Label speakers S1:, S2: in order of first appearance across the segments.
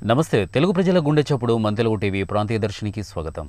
S1: నమస్తే తెలుగు ప్రజల గుండె చప్పుడు మన తెలుగు టీవీ ప్రాంతీయ దర్శనికి స్వాగతం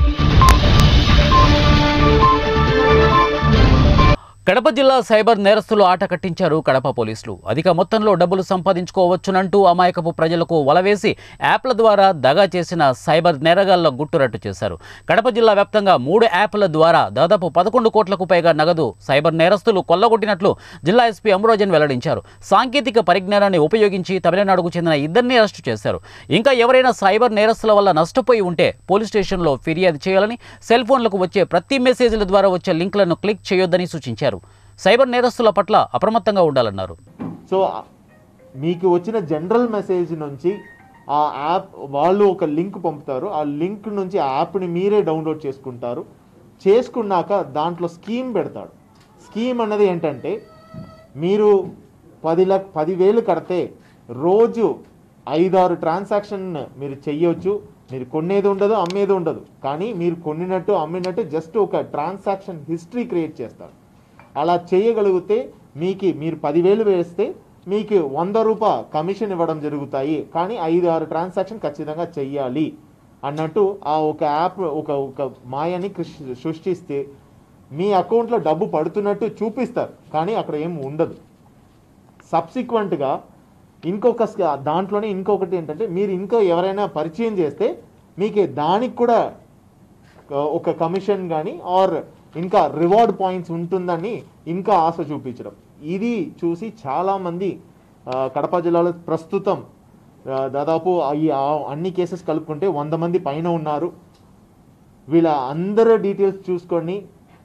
S1: కడప జిల్లా సైబర్ నేరస్తులు ఆట కట్టించారు కడప పోలీసులు అధిక మొత్తంలో డబ్బులు సంపాదించుకోవచ్చునంటూ అమాయకపు ప్రజలకు వలవేసి యాప్ల ద్వారా దగా చేసిన సైబర్ నేరగాళ్ల గుట్టురట్టు చేశారు కడప జిల్లా వ్యాప్తంగా మూడు యాప్ల ద్వారా దాదాపు పదకొండు కోట్లకు పైగా నగదు సైబర్ నేరస్తులు కొల్లగొట్టినట్లు జిల్లా ఎస్పీ అమరోజన్ వెల్లడించారు సాంకేతిక పరిజ్ఞానాన్ని ఉపయోగించి తమిళనాడుకు చెందిన ఇద్దరిని అరెస్టు చేశారు ఇంకా ఎవరైనా సైబర్ నేరస్తుల వల్ల నష్టపోయి ఉంటే పోలీస్ స్టేషన్లో ఫిర్యాదు చేయాలని సెల్ ఫోన్లకు వచ్చే ప్రతి మెసేజ్ల ద్వారా వచ్చే లింకులను క్లిక్ చేయొద్దని సూచించారు సైబర్ నేరస్తుల పట్ల అప్రమత్తంగా ఉండాలన్నారు
S2: సో మీకు వచ్చిన జనరల్ మెసేజ్ నుంచి ఆ యాప్ వాళ్ళు ఒక లింక్ పంపుతారు ఆ లింక్ నుంచి ఆ యాప్ని మీరే డౌన్లోడ్ చేసుకుంటారు చేసుకున్నాక దాంట్లో స్కీమ్ పెడతాడు స్కీమ్ అన్నది ఏంటంటే మీరు పది లక్ష పదివేలు కడితే రోజు ఐదారు ట్రాన్సాక్షన్ మీరు చెయ్యొచ్చు మీరు కొనేది ఉండదు అమ్మేది ఉండదు కానీ మీరు కొనినట్టు అమ్మినట్టు జస్ట్ ఒక ట్రాన్సాక్షన్ హిస్టరీ క్రియేట్ చేస్తారు అలా చేయగలిగితే మీకు మీరు పదివేలు వేస్తే మీకు వంద రూపాయ కమిషన్ ఇవ్వడం జరుగుతాయి కానీ ఐదు ఆరు ట్రాన్సాక్షన్ ఖచ్చితంగా చెయ్యాలి అన్నట్టు ఆ ఒక యాప్ ఒక ఒక మాయని కృష్- సృష్టిస్తే మీ అకౌంట్లో డబ్బు పడుతున్నట్టు చూపిస్తారు కానీ అక్కడ ఏం ఉండదు సబ్సిక్వెంట్గా ఇంకొక స్క- దాంట్లోనే ఇంకొకటి ఏంటంటే మీరు ఇంకో ఎవరైనా పరిచయం చేస్తే మీకు దానికి కూడా ఒక- ఒక కమిషన్ కానీ ఆర్ ఇంకా రివార్డ్ పాయింట్స్ ఉంటుందని ఇంకా ఆశ చూపించడం ఇది చూసి చాలామంది ఆ, కడప జిల్లాలో ప్రస్తుతం ఆ, దాదాపు ఈ ఆ- అన్ని కేసెస్ కలుపుకుంటే వంద మంది పైన ఉన్నారు వీళ్ళ అందరి డీటెయిల్స్ చూసుకొని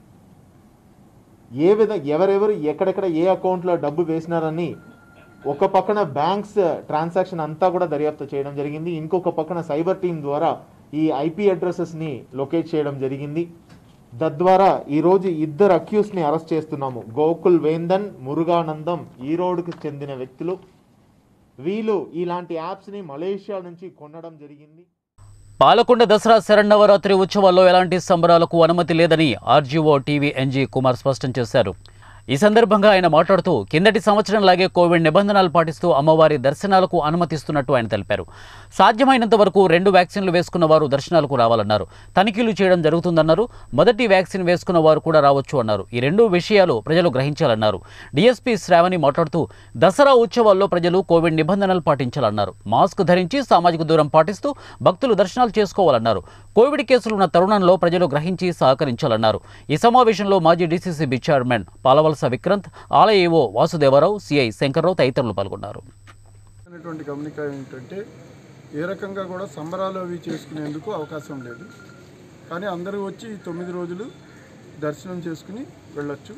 S2: ఏ విధ ఎవరెవరు ఎక్కడెక్కడ ఏ అకౌంట్లో డబ్బు వేసినారని ఒక పక్కన బ్యాంక్స్ ట్రాన్సాక్షన్ అంతా కూడా దర్యాప్తు చేయడం జరిగింది ఇంకొక పక్కన సైబర్ టీం ద్వారా ఈ ఐపీ అడ్రసెస్ని లొకేట్ చేయడం జరిగింది తద్వారా ఈరోజు ఇద్దరు అక్యూస్ని అరెస్ట్ చేస్తున్నాము గోకుల్ వేందన్ మురుగానందం ఈరోడ్కు చెందిన వ్యక్తులు వీళ్ళు ఇలాంటి యాప్స్ని మలేషియా నుంచి కొనడం జరిగింది
S1: పాలకొండ దసరా శరన్నవరాత్రి ఉత్సవాల్లో ఎలాంటి సంబరాలకు అనుమతి లేదని ఆర్జీఓ టీవీ ఎన్జీ కుమార్ స్పష్టం చేశారు ఈ సందర్భంగా ఆయన మాట్లాడుతూ కిందటి సంవత్సరం లాగే కోవిడ్ నిబంధనలు పాటిస్తూ అమ్మవారి దర్శనాలకు అనుమతిస్తున్నట్టు ఆయన తెలిపారు సాధ్యమైనంత వరకు రెండు వ్యాక్సిన్లు వేసుకున్న వారు దర్శనాలకు రావాలన్నారు తనిఖీలు చేయడం జరుగుతుందన్నారు మొదటి వ్యాక్సిన్ వేసుకున్న వారు కూడా రావచ్చు అన్నారు ఈ రెండు విషయాలు ప్రజలు గ్రహించాలన్నారు డీఎస్పీ శ్రావణి మాట్లాడుతూ దసరా ఉత్సవాల్లో ప్రజలు కోవిడ్ నిబంధనలు పాటించాలన్నారు మాస్క్ ధరించి సామాజిక దూరం పాటిస్తూ భక్తులు దర్శనాలు చేసుకోవాలన్నారు కోవిడ్ కేసులు ఉన్న తరుణంలో ప్రజలు గ్రహించి సహకరించాలన్నారు ఈ సమావేశంలో మాజీ డీసీసీబీ చైర్మన్ పాలవలస విక్రాంత్ ఆలయ ఏవో వాసుదేవరావు సిఐ శంకర్రావు తదితరులు పాల్గొన్నారు
S3: అనేటువంటి గమనిక ఏంటంటే ఏ రకంగా కూడా సంబరాలు అవి చేసుకునేందుకు అవకాశం లేదు కానీ అందరూ వచ్చి ఈ తొమ్మిది రోజులు దర్శనం చేసుకుని వెళ్ళొచ్చు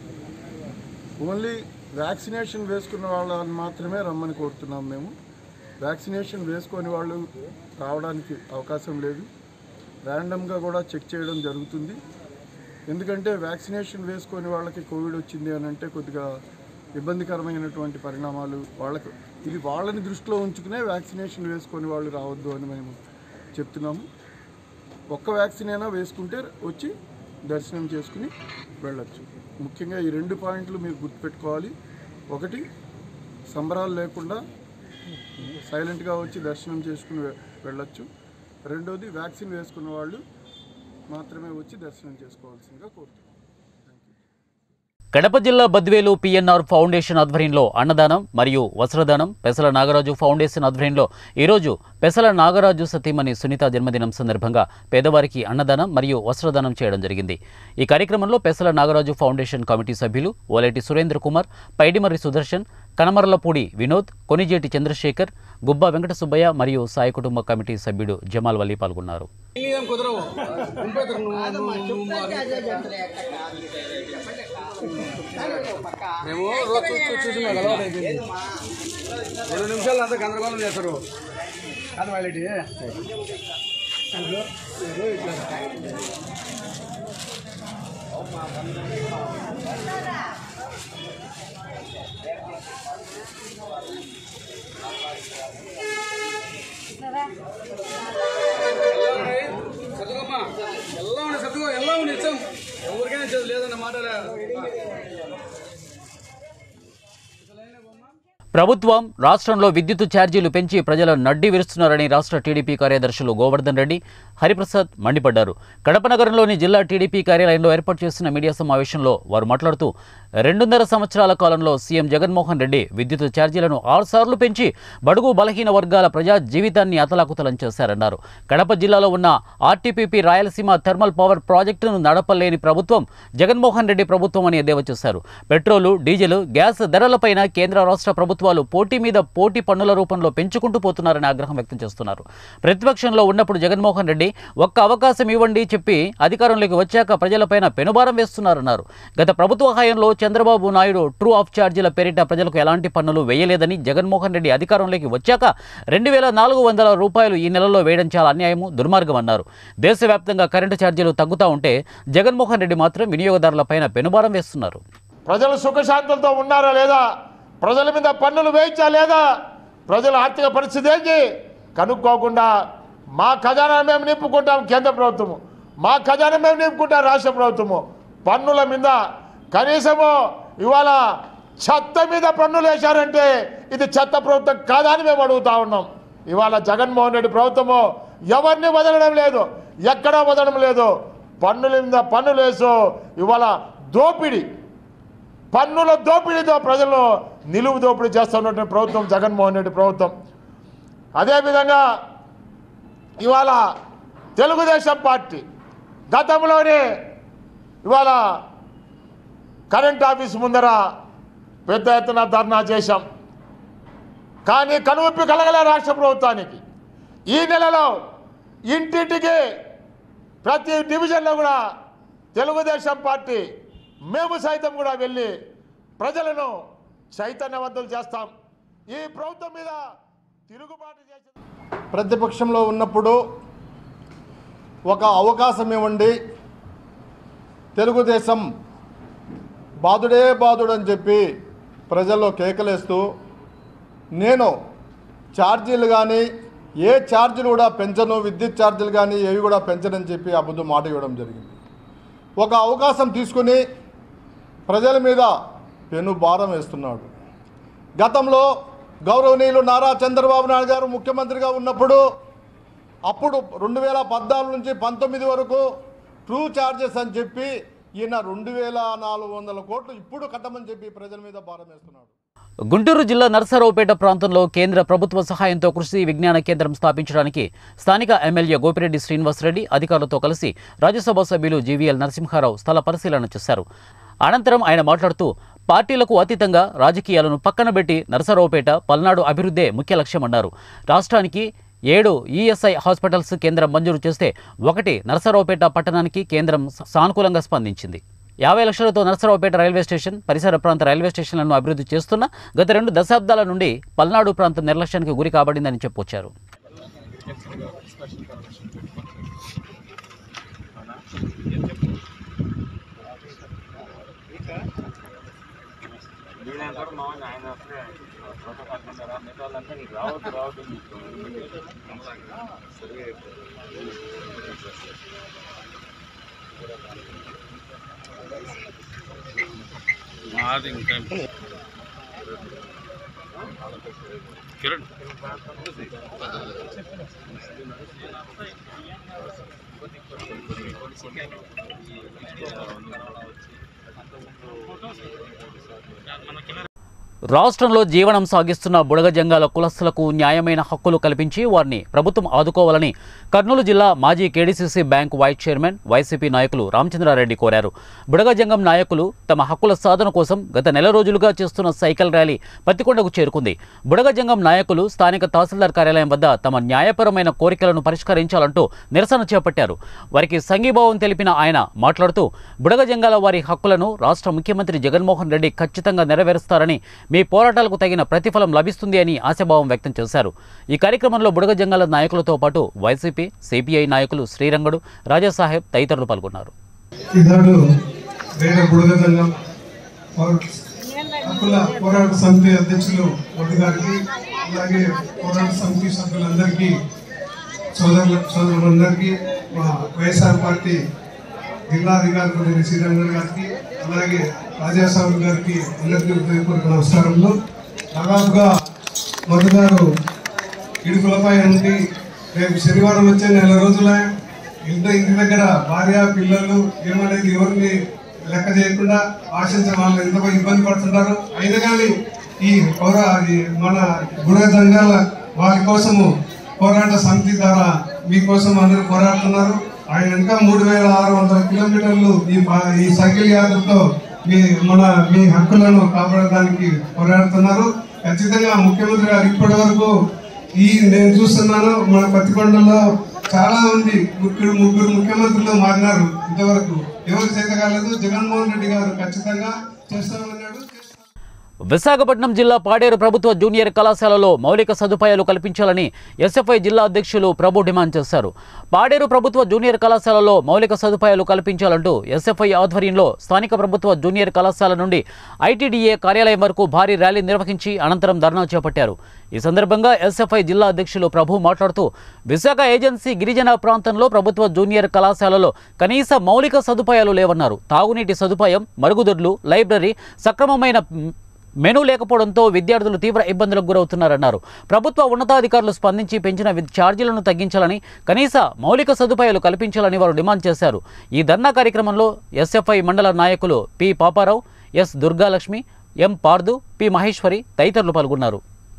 S3: ఓన్లీ వ్యాక్సినేషన్ వేసుకున్న వాళ్ళని మాత్రమే రమ్మని కోరుతున్నాం మేము వ్యాక్సినేషన్ వేసుకొని వాళ్ళు రావడానికి అవకాశం లేదు ర్యాండమ్గా కూడా చెక్ చేయడం జరుగుతుంది ఎందుకంటే వ్యాక్సినేషన్ వేసుకొని వాళ్ళకి కోవిడ్ వచ్చింది అని అంటే కొద్దిగా ఇబ్బందికరమైనటువంటి పరిణామాలు వాళ్ళకు ఇది వాళ్ళని దృష్టిలో ఉంచుకునే వ్యాక్సినేషన్ వేసుకొని వాళ్ళు రావద్దు అని మేము చెప్తున్నాము ఒక్క వ్యాక్సిన్ అయినా వేసుకుంటే వచ్చి దర్శనం చేసుకుని వెళ్ళొచ్చు ముఖ్యంగా ఈ రెండు పాయింట్లు మీరు గుర్తుపెట్టుకోవాలి ఒకటి సంబరాలు లేకుండా సైలెంట్గా వచ్చి దర్శనం చేసుకుని వె- వెళ్ళొచ్చు రెండోది వ్యాక్సిన్ వేసుకున్న వాళ్ళు మాత్రమే వచ్చి దర్శనం చేసుకోవాల్సిందిగా కోరుతున్నాం
S1: కడప జిల్లా బద్వేలు పిఎన్ఆర్ ఫౌండేషన్ ఆధ్వర్యంలో అన్నదానం మరియు వస్త్రదానం పెసల నాగరాజు ఫౌండేషన్ ఆధ్వర్యంలో ఈరోజు పెసల నాగరాజు సతీమణి సునీత జన్మదినం సందర్భంగా పేదవారికి అన్నదానం మరియు వస్త్రదానం చేయడం జరిగింది ఈ కార్యక్రమంలో పెసల నాగరాజు ఫౌండేషన్ కమిటీ సభ్యులు ఓలేటి సురేంద్ర కుమార్ పైడిమర్రి సుదర్శన్ కనమర్లపూడి వినోద్ కొనిజేటి చంద్రశేఖర్ గుబ్బా వెంకట సుబ్బయ్య మరియు సాయి కుటుంబ కమిటీ సభ్యుడు జమాల్ వల్లి పాల్గొన్నారు
S4: మేము రోజు చూసి చూసి మాకు అలవాటు అయిపోయింది రెండు నిమిషాలు అంతా గందరగోళం చేస్తారు కాదు వాళ్ళటి చదువుకోమ్మా ఎలా ఉండి చదువు ఎలా ఉండి ఇచ్చాం ఎవరికైనా చదువు లేదన్న మాట
S1: ప్రభుత్వం రాష్ట్రంలో విద్యుత్ ఛార్జీలు పెంచి ప్రజల నడ్డి విరుస్తున్నారని రాష్ట్ర టీడీపీ కార్యదర్శులు గోవర్ధన్ రెడ్డి హరిప్రసాద్ మండిపడ్డారు కడప నగరంలోని జిల్లా టీడీపీ కార్యాలయంలో ఏర్పాటు చేసిన మీడియా సమావేశంలో వారు మాట్లాడుతూ రెండున్నర సంవత్సరాల కాలంలో సీఎం జగన్మోహన్ రెడ్డి విద్యుత్ ఛార్జీలను ఆరుసార్లు పెంచి బడుగు బలహీన వర్గాల ప్రజా జీవితాన్ని అతలాకుతలం చేశారన్నారు కడప జిల్లాలో ఉన్న ఆర్టీపీపీ రాయలసీమ థర్మల్ పవర్ ప్రాజెక్టును నడపలేని ప్రభుత్వం జగన్మోహన్ రెడ్డి ప్రభుత్వం అని ఎద్దేవా చేశారు పెట్రోలు డీజిల్ గ్యాస్ ధరలపైన కేంద్ర రాష్ట్ర ప్రభుత్వాలు పోటీ మీద పోటీ పన్నుల రూపంలో పెంచుకుంటూ పోతున్నారని ఆగ్రహం వ్యక్తం చేస్తున్నారు ప్రతిపక్షంలో ఉన్నప్పుడు జగన్మోహన్ రెడ్డి ఒక్క అవకాశం ఇవ్వండి చెప్పి అధికారంలోకి వచ్చాక ప్రజలపైన పెనుభారం వేస్తున్నారన్నారు గత ప్రభుత్వ హయాంలో చంద్రబాబు నాయుడు ట్రూ ఆఫ్ ఛార్జీల పేరిట ప్రజలకు ఎలాంటి పన్నులు వేయలేదని జగన్మోహన్ రెడ్డి అధికారంలోకి వచ్చాక రెండు వేల నాలుగు వందల రూపాయలు ఈ నెలలో వేయడం చాలా అన్యాయము దుర్మార్గం అన్నారు దేశవ్యాప్తంగా కరెంటు ఛార్జీలు తగ్గుతూ ఉంటే జగన్మోహన్ రెడ్డి మాత్రం వినియోగదారులపైన పెనుభారం వేస్తున్నారు
S5: ప్రజలు సుఖశాంతులతో ఉన్నారా లేదా ప్రజల మీద పన్నులు వేయించా లేదా ప్రజల ఆర్థిక పరిస్థితి ఏంటి కనుక్కోకుండా మా ఖజానా మేము నింపుకుంటాం కేంద్ర ప్రభుత్వము మా ఖజానా మేము నింపుకుంటాం రాష్ట్ర ప్రభుత్వము పన్నుల మీద కనీసము ఇవాళ చెత్త మీద పన్నులు వేశారంటే ఇది చెత్త ప్రభుత్వం కాదా అని మేము అడుగుతా ఉన్నాం ఇవాళ జగన్మోహన్ రెడ్డి ప్రభుత్వము ఎవరిని వదలడం లేదు ఎక్కడా వదలడం లేదు పన్నుల మీద పన్నులు వేసు ఇవాళ దోపిడీ పన్నుల దోపిడీతో ప్రజలను నిలువు దోపిడీ చేస్తున్నటువంటి ప్రభుత్వం జగన్మోహన్ రెడ్డి ప్రభుత్వం అదేవిధంగా ఇవాళ తెలుగుదేశం పార్టీ గతంలోనే ఇవాళ కరెంట్ ఆఫీస్ ముందర పెద్ద ఎత్తున ధర్నా చేశాం కానీ కనువిప్పి కలగలే రాష్ట్ర ప్రభుత్వానికి ఈ నెలలో ఇంటింటికి ప్రతి డివిజన్లో కూడా తెలుగుదేశం పార్టీ మేము సైతం కూడా వెళ్ళి ప్రజలను చైతన్యవంతులు చేస్తాం ఈ ప్రభుత్వం మీద తిరుగుబాటు చేసిన
S3: ప్రతిపక్షంలో ఉన్నప్పుడు ఒక అవకాశం ఇవ్వండి తెలుగుదేశం బాదుడే బాదుడు అని చెప్పి ప్రజల్లో కేకలేస్తూ నేను ఛార్జీలు కానీ ఏ ఛార్జీలు కూడా పెంచను విద్యుత్ ఛార్జీలు కానీ ఏవి కూడా పెంచనని చెప్పి అబద్ధం మాట ఇవ్వడం జరిగింది ఒక అవకాశం తీసుకుని ప్రజల మీద పెను భారం వేస్తున్నాడు గతంలో గౌరవనీయులు నారా చంద్రబాబు నాయుడు గారు ముఖ్యమంత్రిగా ఉన్నప్పుడు అప్పుడు రెండు వేల పద్నాలుగు నుంచి పంతొమ్మిది వరకు ట్రూ ఛార్జెస్ అని చెప్పి ఈయన రెండు వేల నాలుగు వందల కోట్లు ఇప్పుడు కట్టమని చెప్పి ప్రజల మీద భారం వేస్తున్నాడు
S1: గుంటూరు జిల్లా నర్సరావుపేట ప్రాంతంలో కేంద్ర ప్రభుత్వ సహాయంతో కృషి విజ్ఞాన కేంద్రం స్థాపించడానికి స్థానిక ఎమ్మెల్యే గోపిరెడ్డి శ్రీనివాసరెడ్డి అధికారులతో కలిసి రాజ్యసభ సభ్యులు జీవీఎల్ నరసింహారావు స్థల పరిశీలన చేశారు అనంతరం ఆయన మాట్లాడుతూ పార్టీలకు అతీతంగా రాజకీయాలను పక్కన పెట్టి నరసరావుపేట పల్నాడు అభివృద్ధే ముఖ్య లక్ష్యమన్నారు రాష్ట్రానికి ఏడు ఈఎస్ఐ హాస్పిటల్స్ కేంద్రం మంజూరు చేస్తే ఒకటి నరసరావుపేట పట్టణానికి కేంద్రం సానుకూలంగా స్పందించింది యాభై లక్షలతో నరసరావుపేట రైల్వే స్టేషన్ పరిసర ప్రాంత రైల్వే స్టేషన్లను అభివృద్ధి చేస్తున్న గత రెండు దశాబ్దాల నుండి పల్నాడు ప్రాంతం నిర్లక్ష్యానికి గురి కాబడిందని చెప్పొచ్చారు రాష్ట్రంలో జీవనం సాగిస్తున్న బుడగ జంగాల కులస్తులకు న్యాయమైన హక్కులు కల్పించి వారిని ప్రభుత్వం ఆదుకోవాలని కర్నూలు జిల్లా మాజీ KDCC bank vice chairman YCP నాయకులు రామచంద్రారెడ్డి కోరారు బుడగ జంగం నాయకులు తమ హక్కుల సాధన కోసం గత నెల రోజులుగా చేస్తున్న సైకిల్ ర్యాలీ పత్తికొండకు చేరుకుంది బుడగ జంగం నాయకులు స్థానిక తహసీల్దార్ కార్యాలయం వద్ద తమ న్యాయపరమైన కోరికలను పరిష్కరించాలంటూ నిరసన చేపట్టారు వారికి సంఘీభావం తెలిపిన ఆయన మాట్లాడుతూ బుడగ జంగాల వారి హక్కులను రాష్ట్ర ముఖ్యమంత్రి జగన్మోహన్ రెడ్డి ఖచ్చితంగా నెరవేరుస్తారని మీ పోరాటాలకు తగిన ప్రతిఫలం లభిస్తుంది అని ఆశాభావం వ్యక్తం చేశారు ఈ కార్యక్రమంలో బుడగ జంగాల నాయకులతో పాటు వైసీపీ సిపిఐ నాయకులు శ్రీరంగడు రాజాసాహెబ్ తదితరులు పాల్గొన్నారు
S6: ఈనాడు వేద బుడగ సంఘం పౌర- హక్కుల పోరాట సమితి అధ్యక్షులు మొదటి గారికి అలాగే పోరాట సమితి సభ్యులందరికీ సోదరుల సోదరులందరికీ మా వైఎస్ఆర్ పార్టీ జిల్లా అధికారి శ్రీరంగన్ గారికి అలాగే రాజాస్వామి గారికి అందరికీ హృదయపూర్వక నమస్కారములు దాదాపుగా మధు గారు ఇడుపులపై ఉండి రేపు శనివారం వచ్చే నెల రోజులే ఇంటి ఇంటి దగ్గర భార్య పిల్లలు ఏమనేది ఎవరిని లెక్క చేయకుండా ఆశించే వాళ్ళు ఎంత ఇబ్బంది పడుతున్నారు అయినా కానీ ఈ పౌర ఈ మన గుణ జంగాల వారి కోసము పోరాట సమితి ద్వారా మీకోసం అందరూ పోరాడుతున్నారు ఆయన ఇంకా మూడు వేల ఆరు వందల కిలోమీటర్లు ఈ పా- ఈ సైకిల్ యాత్రతో మీ మన మీ హక్కులను కాపాడడానికి పోరాడుతున్నారు ఖచ్చితంగా ముఖ్యమంత్రి గారు ఇప్పటి వరకు ఈ నేను చూస్తున్నాను మన పత్తికొండలో చాలా మంది ముగ్గురు ముగ్గురు ముఖ్యమంత్రులు మారినారు ఇంతవరకు ఎవరు చేత కాలేదు జగన్మోహన్ రెడ్డి గారు ఖచ్చితంగా చేస్తామన్నాడు చేస్తాం.
S1: విశాఖపట్నం జిల్లా పాడేరు ప్రభుత్వ జూనియర్ కళాశాలలో మౌలిక సదుపాయాలు కల్పించాలని ఎస్ఎఫ్ఐ జిల్లా అధ్యక్షులు ప్రభు డిమాండ్ చేశారు పాడేరు ప్రభుత్వ జూనియర్ కళాశాలలో మౌలిక సదుపాయాలు కల్పించాలంటూ ఎస్ఎఫ్ఐ ఆధ్వర్యంలో స్థానిక ప్రభుత్వ జూనియర్ కళాశాల నుండి ఐటీడీఏ కార్యాలయం వరకు భారీ ర్యాలీ నిర్వహించి అనంతరం ధర్నా చేపట్టారు ఈ సందర్భంగా ఎస్ఎఫ్ఐ జిల్లా అధ్యక్షులు ప్రభు మాట్లాడుతూ విశాఖ ఏజెన్సీ గిరిజన ప్రాంతంలో ప్రభుత్వ జూనియర్ కళాశాలలో కనీస మౌలిక సదుపాయాలు లేవన్నారు తాగునీటి సదుపాయం మరుగుదొడ్లు లైబ్రరీ సక్రమమైన మెనూ లేకపోవడంతో విద్యార్థులు తీవ్ర ఇబ్బందులకు గురవుతున్నారన్నారు ప్రభుత్వ ఉన్నతాధికారులు స్పందించి పెంచిన వి- ఛార్జీలను తగ్గించాలని కనీస మౌలిక సదుపాయాలు కల్పించాలని వారు డిమాండ్ చేశారు ఈ ధర్నా కార్యక్రమంలో ఎస్ఎఫ్ఐ మండల నాయకులు P Paparao S Durgalakshmi M Pardhu P Maheshwari తదితరులు పాల్గొన్నారు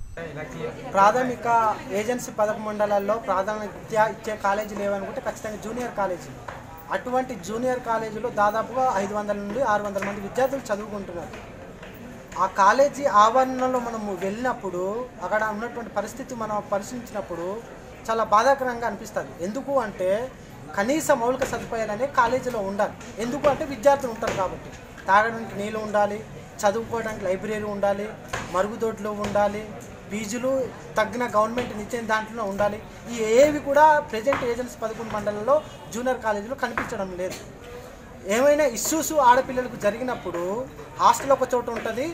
S7: ప్రాథమిక ఏజెన్సీ పథక మండలాల్లో ప్రాథమిక విద్య ఇచ్చే కాలేజీ లేవనుకుంటే ఖచ్చితంగా జూనియర్ కాలేజీ అటువంటి జూనియర్ కాలేజీలో దాదాపుగా ఐదు వందల నుండి ఆరు వందల మంది విద్యార్థులు చదువుకుంటున్నారు ఆ కాలేజీ ఆవరణలో మనము వెళ్ళినప్పుడు అక్కడ ఉన్నటువంటి పరిస్థితి మనం పరిశీలించినప్పుడు చాలా బాధాకరంగా అనిపిస్తుంది ఎందుకు అంటే కనీస మౌలిక సదుపాయాలు అనేవి కాలేజీలో ఉండాలి ఎందుకు అంటే విద్యార్థులు ఉంటారు కాబట్టి తాగడానికి నీళ్ళు ఉండాలి చదువుకోవడానికి లైబ్రరీ ఉండాలి మరుగుదొడ్లు ఉండాలి ఫీజులు తగ్గిన గవర్నమెంట్ ఇచ్చే దాంట్లో ఉండాలి ఈ ఏవి కూడా ప్రజెంట్ ఏజెన్సీ పదకొండు మండలంలో జూనియర్ కాలేజీలో కనిపించడం లేదు ఏమైనా ఇష్యూస్ ఆడపిల్లలకు జరిగినప్పుడు హాస్టల్ ఒక చోట ఉంటుంది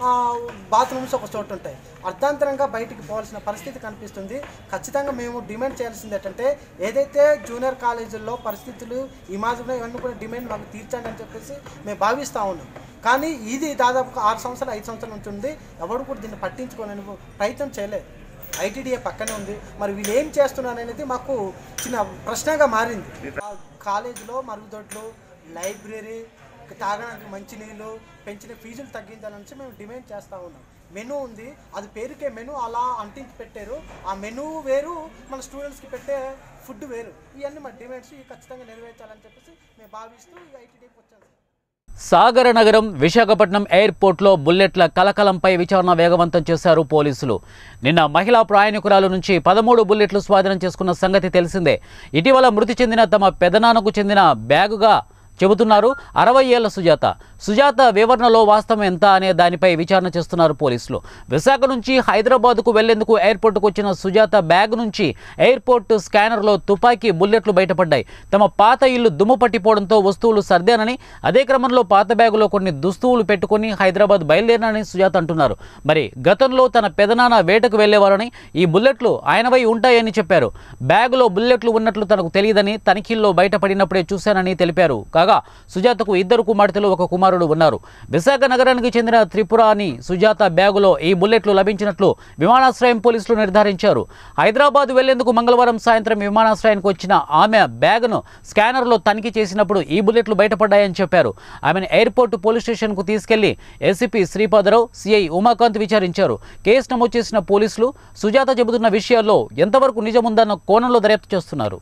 S7: బాత్రూమ్స్ ఒక చోట ఉంటాయి అర్ధాంతరంగా బయటికి పోవాల్సిన పరిస్థితి కనిపిస్తుంది ఖచ్చితంగా మేము డిమాండ్ చేయాల్సింది ఏంటంటే ఏదైతే జూనియర్ కాలేజీల్లో పరిస్థితులు ఈ మాదిరిగా ఇవన్నీ కూడా డిమాండ్ మాకు తీర్చండి అని చెప్పేసి మేము భావిస్తూ ఉన్నాం కానీ ఇది దాదాపు ఆరు సంవత్సరాలు ఐదు సంవత్సరాల నుంచి ఉంది ఎవడు కూడా దీన్ని పట్టించుకోలేని ప్రయత్నం చేయలేదు ఐటీడీఏ పక్కనే ఉంది మరి వీళ్ళు ఏం చేస్తున్నారు అనేది మాకు చిన్న ప్రశ్నగా మారింది ఆ కాలేజీలో మరుగుదొడ్లు లైబ్రరీ తాగడానికి మంచినీళ్ళు పెంచిన ఫీజులు తగ్గించాలని మేము డిమాండ్ చేస్తూ ఉన్నాం మెనూ ఉంది అది పేరుకే మెనూ అలా అంటించి పెట్టారు ఆ మెనూ వేరు మన స్టూడెంట్స్కి పెట్టే ఫుడ్ వేరు ఇవన్నీ మా డిమాండ్స్ ఇవి ఖచ్చితంగా నెరవేర్చాలని చెప్పేసి మేము భావిస్తూ ఈ ఐటీడీకి వచ్చాం సార్
S1: సాగర నగరం విశాఖపట్నం ఎయిర్పోర్ట్లో బుల్లెట్ల కలకలంపై విచారణ వేగవంతం చేశారు పోలీసులు నిన్న మహిళా ప్రయాణికురాలు నుంచి పదమూడు బుల్లెట్లు స్వాధీనం చేసుకున్న సంగతి తెలిసిందే ఇటీవల మృతి చెందిన తమ పెదనాన్నకు చెందిన బ్యాగుగా చెబుతున్నారు అరవై ఏళ్ల సుజాత సుజాత వివరణలో వాస్తవం ఎంత అనే దానిపై విచారణ చేస్తున్నారు పోలీసులు విశాఖ నుంచి హైదరాబాద్కు వెళ్లేందుకు ఎయిర్పోర్టుకు వచ్చిన సుజాత బ్యాగ్ నుంచి ఎయిర్పోర్ట్ స్కానర్లో తుపాకీ బుల్లెట్లు బయటపడ్డాయి తమ పాత ఇల్లు దుమ్ము పట్టిపోవడంతో వస్తువులు సర్దానని అదే క్రమంలో పాత బ్యాగులో కొన్ని దుస్తువులు పెట్టుకుని హైదరాబాద్ బయలుదేరినని సుజాత అంటున్నారు మరి గతంలో తన పెదనాన్న వేటకు వెళ్లేవారని ఈ బుల్లెట్లు ఆయనవై ఉంటాయని చెప్పారు బ్యాగులో బుల్లెట్లు ఉన్నట్లు తనకు తెలియదని తనిఖీల్లో బయటపడినప్పుడే చూశానని తెలిపారు కాగా సుజాతకు ఇద్దరు కుమార్తెలు ఒక కుమారుడు ఉన్నారు విశాఖ నగరానికి చెందిన త్రిపుర అని సుజాత బ్యాగులో ఈ బుల్లెట్లు లభించినట్లు విమానాశ్రయం పోలీసులు నిర్ధారించారు హైదరాబాద్ వెళ్లేందుకు మంగళవారం సాయంత్రం విమానాశ్రయానికి వచ్చిన ఆమె బ్యాగ్ను స్కానర్లో తనిఖీ చేసినప్పుడు ఈ బుల్లెట్లు బయటపడ్డాయని చెప్పారు ఆమెను ఎయిర్పోర్ట్ పోలీస్ స్టేషన్కు తీసుకెళ్లి ఏసీపీ శ్రీపాదరావు సిఐ ఉమాకాంత్ విచారించారు కేసు నమోదు చేసిన పోలీసులు సుజాత చెబుతున్న విషయాల్లో ఎంతవరకు నిజముందన్న కోణంలో దర్యాప్తు చేస్తున్నారు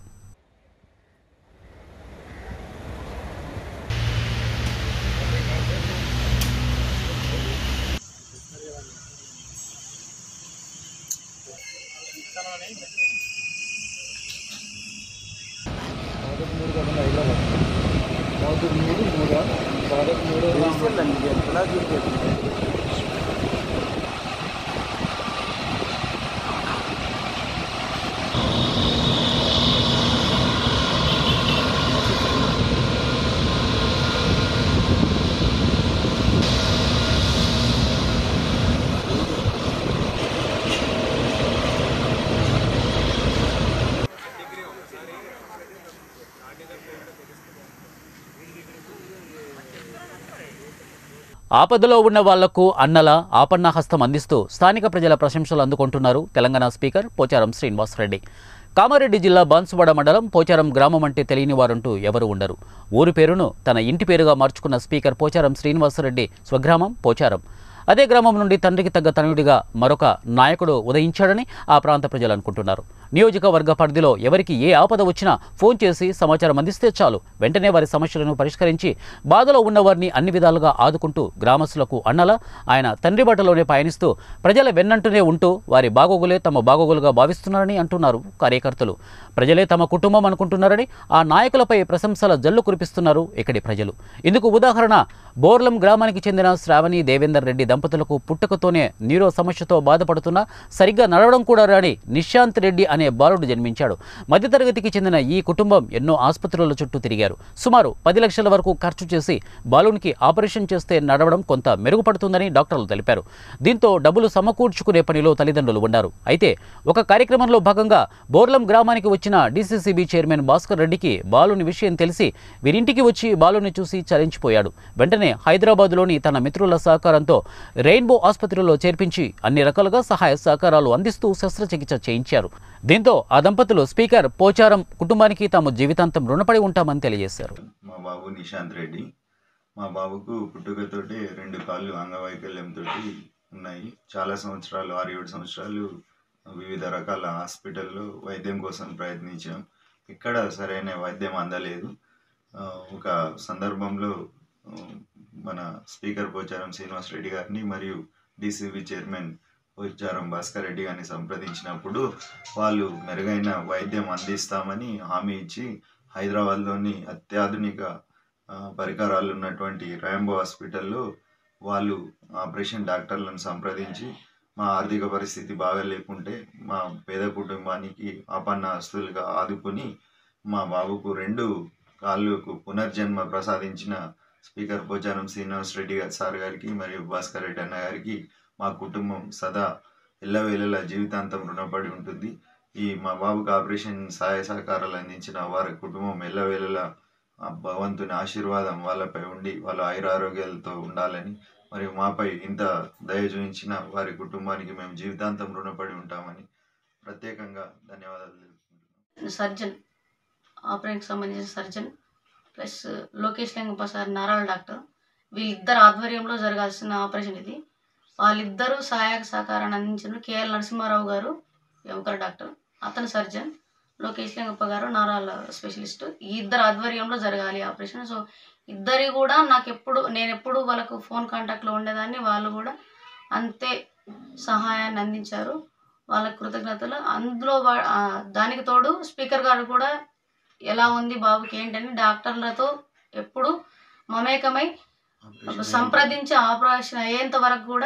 S1: ఆపదలో ఉన్న వాళ్లకు అన్నల ఆపన్న హస్తం అందిస్తూ స్థానిక ప్రజల ప్రశంసలు అందుకుంటున్నారు తెలంగాణ స్పీకర్ పోచారం శ్రీనివాసరెడ్డి కామారెడ్డి జిల్లా బాన్సువాడ మండలం పోచారం గ్రామం అంటే తెలియని వారంటూ ఎవరు ఉండరు ఊరి పేరును తన ఇంటి పేరుగా మార్చుకున్న స్పీకర్ పోచారం శ్రీనివాసరెడ్డి స్వగ్రామం పోచారం అదే గ్రామం నుండి తండ్రికి తగ్గ తనయుడిగా మరొక నాయకుడు ఉదయించాడని ఆ ప్రాంత ప్రజలు అనుకుంటున్నారు నియోజకవర్గ పరిధిలో ఎవరికి ఏ ఆపద వచ్చినా ఫోన్ చేసి సమాచారం అందిస్తే చాలు వెంటనే వారి సమస్యలను పరిష్కరించి బాధలో ఉన్నవారిని అన్ని విధాలుగా ఆదుకుంటూ గ్రామస్తులకు అన్నలా ఆయన తండ్రి బాటలోనే పయనిస్తూ ప్రజల వెన్నంటూనే ఉంటూ వారి బాగోగులే తమ బాగోగులుగా భావిస్తున్నారని అంటున్నారు కార్యకర్తలు ప్రజలే తమ కుటుంబం అనుకుంటున్నారని ఆ నాయకులపై ప్రశంసల జల్లు కురిపిస్తున్నారు ఇక్కడి ప్రజలు ఇందుకు ఉదాహరణ బోర్లం గ్రామానికి చెందిన శ్రావణి దేవేందర్ రెడ్డి దంపతులకు పుట్టకతోనే నీరో సమస్యతో బాధపడుతున్న సరిగ్గా నడవడం కూడా రాని నిశాంత్ రెడ్డి అనే బాలుడు జన్మించాడు మధ్యతరగతికి చెందిన ఈ కుటుంబం ఎన్నో ఆసుపత్రుల చుట్టూ తిరిగారు సుమారు పది లక్షల వరకు ఖర్చు చేసి బాలునికి ఆపరేషన్ చేస్తే నడవడం కొంత మెరుగుపడుతుందని డాక్టర్లు తెలిపారు దీంతో డబ్బులు సమకూర్చుకునే పనిలో తల్లిదండ్రులు ఉన్నారు అయితే ఒక కార్యక్రమంలో భాగంగా బోర్లం గ్రామానికి వచ్చిన డీసీసీబీ చైర్మన్ భాస్కర్ రెడ్డికి బాలుని విషయం తెలిసి వీరింటికి వచ్చి బాలుని చూసి చలించిపోయాడు వెంటనే హైదరాబాద్లోని తన మిత్రుల సహకారంతో రెయిన్బో ఆసుపత్రిలో చేర్పించి అన్ని రకాలుగా సహాయ సహకారాలు అందిస్తూ శస్త్రచికిత్స చేయించారు దీంతో ఆ దంపతులు స్పీకర్ పోచారం కుటుంబానికి తాము జీవితాంతం రుణపడి ఉంటామని తెలియజేశారు
S8: మా బాబు నిశాంత్ రెడ్డి మా బాబుకు పుట్టుకతోటి రెండు కాళ్ళు అంగవైకల్యంతో ఉన్నాయి చాలా సంవత్సరాలు ఆరు ఏడు సంవత్సరాలు వివిధ రకాల హాస్పిటల్లో వైద్యం కోసం ప్రయత్నించాం ఇక్కడ సరైన వైద్యం అందలేదు ఆ, ఒక సందర్భంలో ఆ, మన స్పీకర్ పోచారం శ్రీనివాస్ రెడ్డి గారిని మరియు డిసిబి చైర్మన్ పోచారం భాస్కర్ రెడ్డి గారిని సంప్రదించినప్పుడు వాళ్ళు మెరుగైన వైద్యం అందిస్తామని హామీ ఇచ్చి హైదరాబాద్లోని అత్యాధునిక ఆ, పరికరాలు ఉన్నటువంటి రాంబో హాస్పిటల్లో వాళ్ళు ఆపరేషన్ డాక్టర్లను సంప్రదించి మా ఆర్థిక పరిస్థితి బాగా లేకుంటే మా పేద కుటుంబానికి ఆపన్న ఆస్తులుగా ఆదుకొని మా బాబుకు రెండు కాళ్ళకు పునర్జన్మ ప్రసాదించిన స్పీకర్ పోచారం శ్రీనివాస్ రెడ్డి గారు సార్ గారికి మరియు భాస్కర్ రెడ్డి అన్న గారికి మా కుటుంబం సదా ఎల్లవేళలా జీవితాంతం రుణపడి ఉంటుంది ఈ మా బాబుకి ఆపరేషన్ సహాయ సహకారాలు అందించిన వారి కుటుంబం ఎల్లవేళలా ఆ భగవంతుని ఆశీర్వాదం వాళ్ళపై ఉండి వాళ్ళ ఆయురారోగ్యాలతో ఉండాలని మరియు మాపై ఇంత దయ చూపించిన వారి కుటుంబానికి మేము జీవితాంతం రుణపడి ఉంటామని ప్రత్యేకంగా ధన్యవాదాలు తెలుపుకుంటున్నాం
S9: సర్జన్ ఆపరేషన్కి సంబంధించిన surgeon plus Lokesh Lingappa sir Narayana doctor వీళ్ళిద్దరు ఆధ్వర్యంలో జరగాల్సిన ఆపరేషన్ ఇది వాళ్ళిద్దరూ సహాయక సహకారాన్ని అందించిన కేఎల్ నరసింహారావు గారు ఎముకల డాక్టర్ అతను సర్జన్ లోకేష్ లింగప్ప గారు నారాల స్పెషలిస్ట్ ఈ ఇద్దరు ఆధ్వర్యంలో జరగాలి ఆపరేషన్ సో ఇద్దరి కూడా నాకు ఎప్పుడు నేను ఎప్పుడు వాళ్ళకు ఫోన్ కాంటాక్ట్లో ఉండేదాన్ని వాళ్ళు కూడా అంతే సహాయాన్ని అందించారు వాళ్ళ కృతజ్ఞతలు అందులో వా- ఆ, దానికి తోడు స్పీకర్ గారు కూడా ఎలా ఉంది బాబుకి ఏంటని డాక్టర్లతో ఎప్పుడు మమేకమై సంప్రదించి ఆపరేషన్ అయ్యేంత వరకు కూడా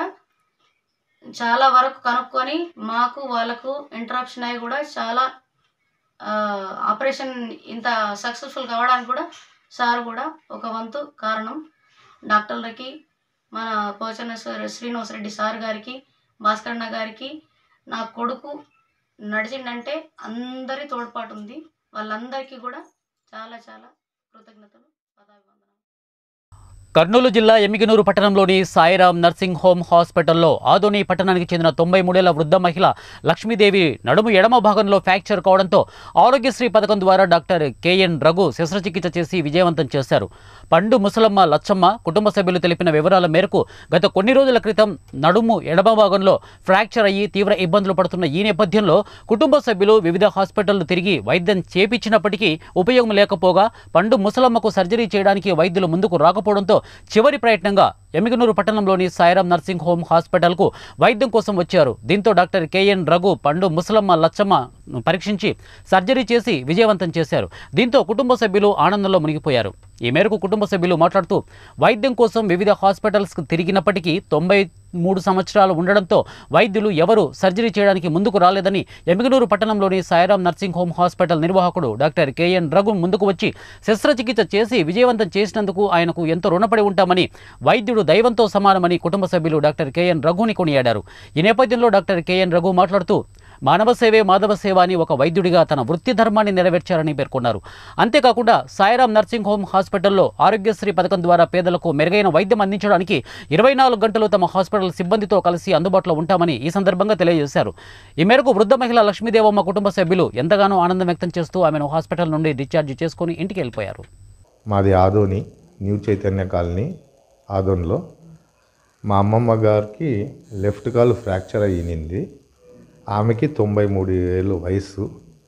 S9: చాలా వరకు కనుక్కొని మాకు వాళ్ళకు ఇంటరప్షన్ అయ్యి కూడా చాలా ఆ, ఆపరేషన్ ఇంత సక్సెస్ఫుల్ కావడానికి కూడా సార్ కూడా ఒక వంతు కారణం డాక్టర్లకి మన పోచన సార్ శ్రీనివాస్ రెడ్డి సార్ గారికి భాస్కరన్న గారికి నా కొడుకు నడిచిండంటే అందరి తోడ్పాటు ఉంది వాళ్ళందరికీ కూడా చాలా చాలా కృతజ్ఞతలు పదాభివందనాలు
S1: కర్నూలు జిల్లా ఎమ్మిగనూరు పట్టణంలోని సాయిరాం నర్సింగ్ హోమ్ హాస్పిటల్లో ఆదోని పట్టణానికి చెందిన తొంభై మూడేళ్ల వృద్ధ మహిళ లక్ష్మీదేవి నడుము ఎడమ భాగంలో ఫ్రాక్చర్ కావడంతో ఆరోగ్యశ్రీ పథకం ద్వారా డాక్టర్ కెఎన్ రఘు శస్త్రచికిత్స చేసి విజయవంతం చేశారు పండు ముసలమ్మ లచ్చమ్మ కుటుంబ సభ్యులు తెలిపిన వివరాల మేరకు గత కొన్ని రోజుల క్రితం నడుము ఎడమ భాగంలో ఫ్రాక్చర్ అయ్యి తీవ్ర ఇబ్బందులు పడుతున్న ఈ నేపథ్యంలో కుటుంబ సభ్యులు వివిధ హాస్పిటళ్లు తిరిగి వైద్యం చేపించినప్పటికీ ఉపయోగం లేకపోగా పండు ముసలమ్మకు సర్జరీ చేయడానికి వైద్యులు ముందుకు రాకపోవడంతో చివరి ప్రయత్నంగా ఎమిగనూరు పట్టణంలోని సాయిరాం నర్సింగ్ హోమ్ హాస్పిటల్కు వైద్యం కోసం వచ్చారు దీంతో డాక్టర్ కెఎన్ రఘు పండు ముసలమ్మ లచ్చమ్మ పరీక్షించి సర్జరీ చేసి విజయవంతం చేశారు దీంతో కుటుంబ సభ్యులు ఆనందంలో మునిగిపోయారు ఈ మేరకు కుటుంబ సభ్యులు మాట్లాడుతూ వైద్యం కోసం వివిధ హాస్పిటల్స్కు తిరిగినప్పటికీ తొంభై మూడు సంవత్సరాలు ఉండడంతో వైద్యులు ఎవరు సర్జరీ చేయడానికి ముందుకు రాలేదని ఎమిగనూరు పట్టణంలోని సాయిరాం నర్సింగ్ హోమ్ హాస్పిటల్ నిర్వాహకుడు డాక్టర్ కెఎన్ రఘు ముందుకు వచ్చి శస్త్రచికిత్స చేసి విజయవంతం చేసినందుకు ఆయనకు ఎంతో రుణపడి ఉంటామని వైద్యుడు దైవంతో సమానమని కుటుంబ సభ్యులు డాక్టర్ కెఎన్ రఘుని కొనియాడారు ఈ నేపథ్యంలో డాక్టర్ కెఎన్ రఘు మాట్లాడుతూ మానవ సేవే మాధవ సేవ అని ఒక వైద్యుడిగా తన వృత్తి ధర్మాన్ని నెరవేర్చారని పేర్కొన్నారు అంతేకాకుండా సాయిరాం నర్సింగ్ హోమ్ హాస్పిటల్లో ఆరోగ్యశ్రీ పథకం ద్వారా పేదలకు మెరుగైన వైద్యం అందించడానికి ఇరవై నాలుగు గంటలు తమ హాస్పిటల్ సిబ్బందితో కలిసి అందుబాటులో ఉంటామని ఈ సందర్భంగా తెలియజేశారు ఈ మేరకు వృద్ధ మహిళ లక్ష్మీదేవమ్మ కుటుంబ సభ్యులు ఎంతగానో ఆనందం వ్యక్తం చేస్తూ ఆమెను హాస్పిటల్ నుండి డిశ్చార్జ్ చేసుకుని ఇంటికి వెళ్ళిపోయారు
S10: మాది ఆదోని న్యూ చైతన్య కాలనీ ఆదోన్లో మా అమ్మమ్మ గారికి లెఫ్ట్ కాలు ఫ్రాక్చర్ అయ్యింది ఆమెకి తొంభై మూడు ఏళ్ళు వయసు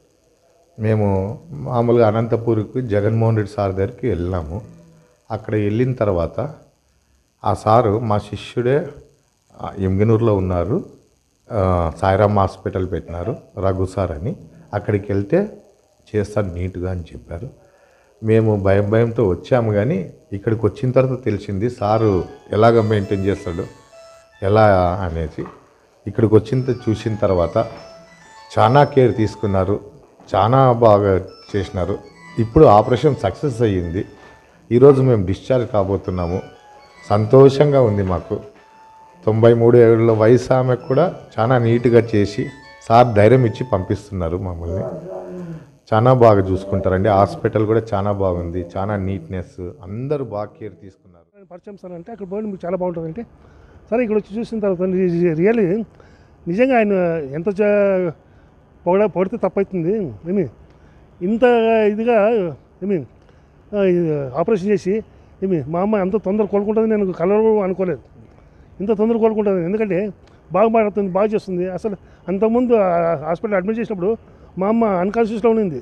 S10: మేము మామూలుగా అనంతపూర్కి జగన్మోహన్ రెడ్డి సార్ దగ్గరికి వెళ్ళాము అక్కడ వెళ్ళిన తర్వాత ఆ సారు మా శిష్యుడే ఆ, ఎమ్గనూరులో ఉన్నారు ఆ, సాయిరామ్ హాస్పిటల్ పెట్టినారు రఘు సార్ అని అక్కడికి వెళ్తే చేస్తాను నీట్గా అని చెప్పారు మేము భయం భయంతో వచ్చాము కానీ ఇక్కడికి వచ్చిన తర్వాత తెలిసింది సారు ఎలాగ మెయింటైన్ చేస్తాడు ఎలా అనేసి ఇక్కడికి వచ్చిన త- చూసిన తర్వాత చాలా కేర్ తీసుకున్నారు చాలా బాగా చేసినారు ఇప్పుడు ఆపరేషన్ సక్సెస్ అయ్యింది ఈరోజు మేము డిశ్చార్జ్ కాబోతున్నాము సంతోషంగా ఉంది మాకు తొంభై మూడు ఏళ్ళ వయసు ఆమెకు కూడా చాలా నీట్గా చేసి సార్ ధైర్యం ఇచ్చి పంపిస్తున్నారు మమ్మల్ని చాలా బాగా చూసుకుంటారండి హాస్పిటల్ కూడా చాలా బాగుంది చాలా నీట్నెస్ అందరూ బాగా కేర్ తీసుకున్నారు
S11: పరిచయం సార్ అంటే అక్కడ పోయి మీకు చాలా బాగుంటుంది అంటే సరే ఇక్కడ వచ్చి చూసిన తర్వాత రియల్లీ నిజంగా ఆయన ఎంత చ- పొగడ పొడితే తప్పవుతుంది ఏమి ఇంత ఇదిగా ఏమి ఆ, ఇది ఆపరేషన్ చేసి ఏమి మా అమ్మ అంత తొందర కోలుకుంటుంది నేను కలర్ అనుకోలేదు ఇంత తొందర కోలుకుంటుంది ఎందుకంటే బాగా మాట్లాడుతుంది బాగా చేస్తుంది అసలు అంతకుముందు ఆ హాస్పిటల్ అడ్మిట్ చేసినప్పుడు మా అమ్మ అన్కాన్షియస్లో ఉండింది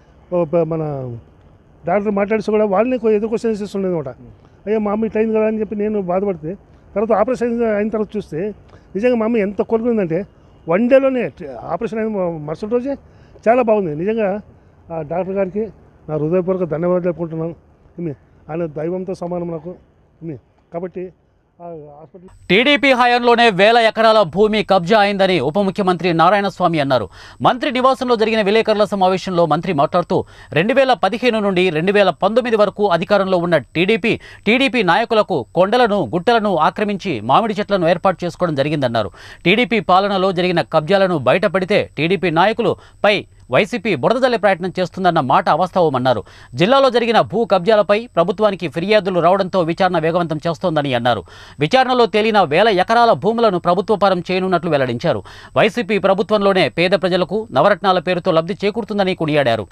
S11: ఓ ప- మన డాక్టర్ మాట్లాడిస్తే కూడా వాళ్ళని కొ- ఎదురు క్వశ్చన్స్ ఇస్తుండేది అనమాట అయ్యో మా అమ్మ ఇట్లా అయింది కదా అని చెప్పి నేను బాధపడితే తర్వాత ఆపరేషన్ అయిన తర్వాత చూస్తే నిజంగా మా అమ్మ ఎంత కోలుకుందంటే వన్ డేలోనే ఆపరేషన్ అయిన మ- మరుసటి రోజే చాలా బాగుంది నిజంగా ఆ డాక్టర్ గారికి నా హృదయపూర్వక ధన్యవాదాలు చెప్పుకుంటున్నాను ఏమి ఆయన దైవంతో సమానం నాకు ఏమి కాబట్టి ఆ హాస్పిటల్
S1: టీడీపీ హయాంలోనే వేల ఎకరాల భూమి కబ్జా అయిందని ఉప ముఖ్యమంత్రి నారాయణస్వామి అన్నారు మంత్రి నివాసంలో జరిగిన విలేకరుల సమావేశంలో మంత్రి మాట్లాడుతూ రెండు వేల పదిహేను నుండి రెండు వేల పంతొమ్మిది వరకు అధికారంలో ఉన్న టీడీపీ టీడీపీ నాయకులకు కొండలను గుట్టలను ఆక్రమించి మామిడి చెట్లను ఏర్పాటు చేసుకోవడం జరిగిందన్నారు టీడీపీ పాలనలో జరిగిన కబ్జాలను బయటపడితే టీడీపీ నాయకులు పై వైసీపీ బురదజల్లే ప్రయత్నం చేస్తుందన్న మాట అవాస్తవమన్నారు జిల్లాలో జరిగిన భూ కబ్జాలపై ప్రభుత్వానికి ఫిర్యాదులు రావడంతో విచారణ వేగవంతం చేస్తోందని అన్నారు విచారణలో తేలిన వేల ఎకరాల భూములను ప్రభుత్వపరం చేయనున్నట్లు వెల్లడించారు వైసీపీ ప్రభుత్వంలోనే పేద ప్రజలకు నవరత్నాల పేరుతో లబ్ధి చేకూరుతుందని కొనియాడారు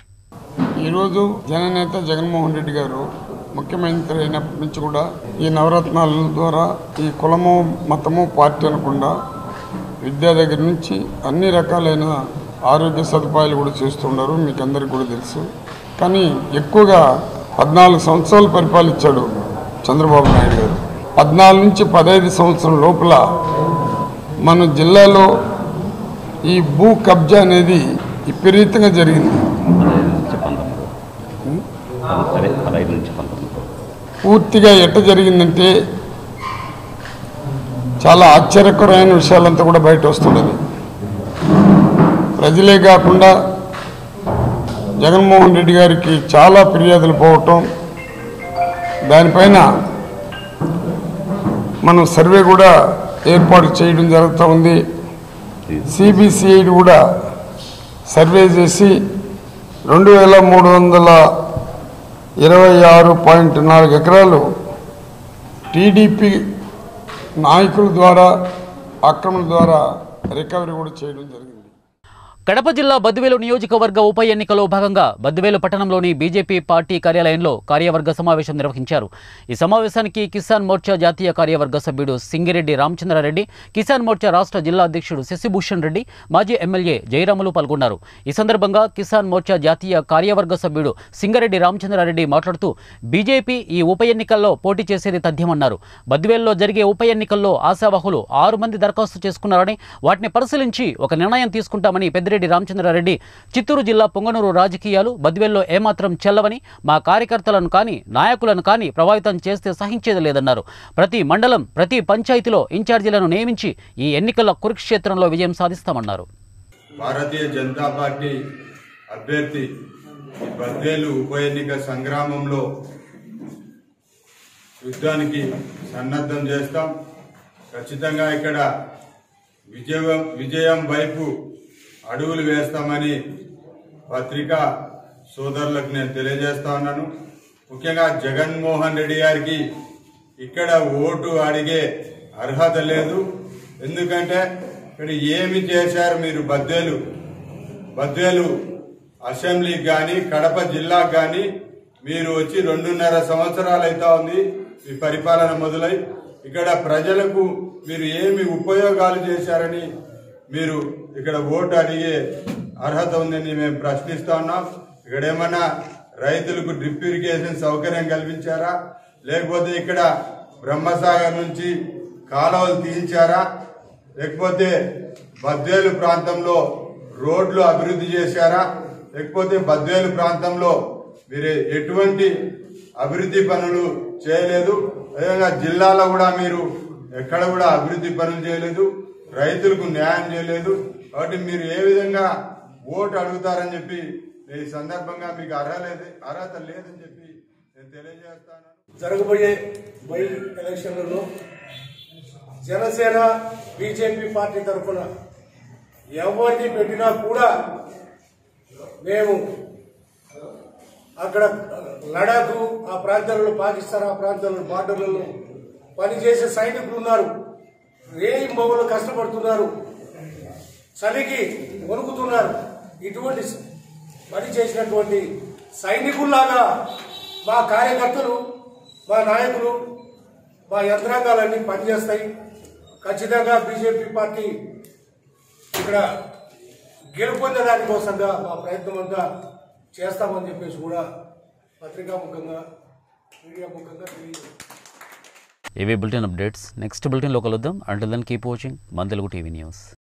S3: ఈరోజు జననేత జగన్మోహన్ రెడ్డి గారు ముఖ్యమంత్రి అయినప్పటి నుంచి కూడా ఈ నవరత్నాల ద్వారా ఈ కులము మతము పార్టీ అనకుండా విద్య దగ్గర నుంచి అన్ని రకాలైన ఆరోగ్య సదుపాయాలు కూడా చేస్తున్నారు మీకు అందరికీ కూడా తెలుసు కానీ ఎక్కువగా పద్నాలుగు సంవత్సరాలు పరిపాలించాడు చంద్రబాబు నాయుడు గారు పద్నాలుగు నుంచి పదహైదు సంవత్సరం లోపల మన జిల్లాలో ఈ భూ కబ్జా అనేది విపరీతంగా జరిగింది పూర్తిగా ఎట్ట జరిగిందంటే చాలా ఆశ్చర్యకరమైన విషయాలంతా కూడా బయట వస్తున్నది ప్రజలే కాకుండా జగన్మోహన్ రెడ్డి గారికి చాలా ఫిర్యాదులు పోవటం దానిపైన మనం సర్వే కూడా ఏర్పాటు చేయడం జరుగుతూ ఉంది సిబిసిఐడి కూడా సర్వే చేసి రెండు వేల మూడు వందల ఇరవై ఆరు పాయింట్ నాలుగు ఎకరాలు టీడీపీ నాయకుల ద్వారా అక్రమణ ద్వారా రికవరీ కూడా చేయడం జరిగింది
S1: కడప జిల్లా బద్దివేలు నియోజకవర్గ ఉప ఎన్నికలో భాగంగా బద్దివేలు పట్టణంలోని బీజేపీ పార్టీ కార్యాలయంలో కార్యవర్గ సమావేశం నిర్వహించారు ఈ సమావేశానికి కిసాన్ మోర్చా జాతీయ కార్యవర్గ సభ్యుడు సింగిరెడ్డి రామచంద్రారెడ్డి కిసాన్ మోర్చా రాష్ట్ర జిల్లా అధ్యక్షుడు శశిభూషణ్ రెడ్డి మాజీ ఎమ్మెల్యే జయరాములు పాల్గొన్నారు ఈ సందర్భంగా కిసాన్ మోర్చా జాతీయ కార్యవర్గ సభ్యుడు సింగరెడ్డి రామచంద్రారెడ్డి మాట్లాడుతూ బీజేపీ ఈ ఉప ఎన్నికల్లో పోటీ చేసేది తథ్యమన్నారు బద్దివేల్లో జరిగే ఉప ఎన్నికల్లో ఆశావహులు ఆరు మంది దరఖాస్తు చేసుకున్నారని వాటిని పరిశీలించి ఒక నిర్ణయం తీసుకుంటామని పెద్దిరెడ్డి రామచంద్రారెడ్డి చిత్తూరు జిల్లా పొంగనూరు రాజకీయాలు బద్వేల్లో ఏమాత్రం చెల్లవని మా కార్యకర్తలను కానీ నాయకులను కానీ ప్రభావితం చేస్తే సహించేది లేదన్నారు ప్రతి మండలం ప్రతి పంచాయతీలో ఇన్ఛార్జీలను నియమించి ఈ ఎన్నికల కురుక్షేత్రంలో విజయం సాధిస్తామన్నారు
S12: భారతీయ జనతా పార్టీ అభ్యర్థి ఈ బద్వేలు ఉప ఎన్నిక సంగ్రామంలో యుద్ధానికి సన్నద్ధం చేస్తాం ఖచ్చితంగా ఇక్కడ విజయం విజయం వైపు అడుగులు వేస్తామని పత్రికా సోదరులకు నేను తెలియజేస్తా ఉన్నాను ముఖ్యంగా జగన్మోహన్ రెడ్డి గారికి ఇక్కడ ఓటు అడిగే అర్హత లేదు ఎందుకంటే ఇక్కడ ఏమి చేశారు మీరు బద్దేలు బద్దేలు అసెంబ్లీకి కానీ కడప జిల్లాకు కానీ మీరు వచ్చి రెండున్నర సంవత్సరాలు అవుతా ఉంది మీ పరిపాలన మొదలై ఇక్కడ ప్రజలకు మీరు ఏమి ఉపయోగాలు చేశారని మీరు ఇక్కడ ఓటు అడిగే అర్హత ఉందని మేము ప్రశ్నిస్తా ఉన్నాం ఇక్కడ ఏమన్నా రైతులకు డ్రిప్ ఇరిగేషన్ సౌకర్యం కల్పించారా లేకపోతే ఇక్కడ బ్రహ్మసాగర్ నుంచి కాలువలు తీయించారా లేకపోతే బద్వేలు ప్రాంతంలో రోడ్లు అభివృద్ధి చేశారా లేకపోతే బద్వేలు ప్రాంతంలో మీరు ఎటువంటి అభివృద్ధి పనులు చేయలేదు అదేవిధంగా జిల్లాలో కూడా మీరు ఎక్కడ కూడా అభివృద్ధి పనులు చేయలేదు రైతులకు న్యాయం చేయలేదు కాబట్టి మీరు ఏ విధంగా ఓటు అడుగుతారని చెప్పి ఈ సందర్భంగా మీకు అర్హత లేదు అర్హత లేదని చెప్పి నేను తెలియజేస్తాను
S13: జరగబోయే బై ఎలక్షన్లలో జనసేన బీజేపీ పార్టీ తరఫున ఎవరిని పెట్టినా కూడా మేము అక్కడ లడాఖ్ ఆ ప్రాంతాలలో పాకిస్తాన్ ఆ ప్రాంతాలలో బార్డర్లలో పనిచేసే సైనికులు ఉన్నారు రేయి మొగలు కష్టపడుతున్నారు చలికి వణుకుతున్నారు ఇటువంటి పని చేసినటువంటి సైనికుల్లాగా మా కార్యకర్తలు మా నాయకులు మా యంత్రాంగాలన్నీ పనిచేస్తాయి ఖచ్చితంగా బీజేపీ పార్టీ ఇక్కడ గెలుపొందడానికి కోసంగా మా ప్రయత్నం అంతా చేస్తామని చెప్పేసి కూడా పత్రికా ముఖంగా మీడియా ముఖంగా తెలియజేస్తాం
S1: ఇవి బులెటిన్ అప్డేట్స్ నెక్స్ట్ బులెటిన్లో కలుద్దాం అంటిల్ దెన్ కీప్ వాచింగ్ మన తెలుగు టీవీ న్యూస్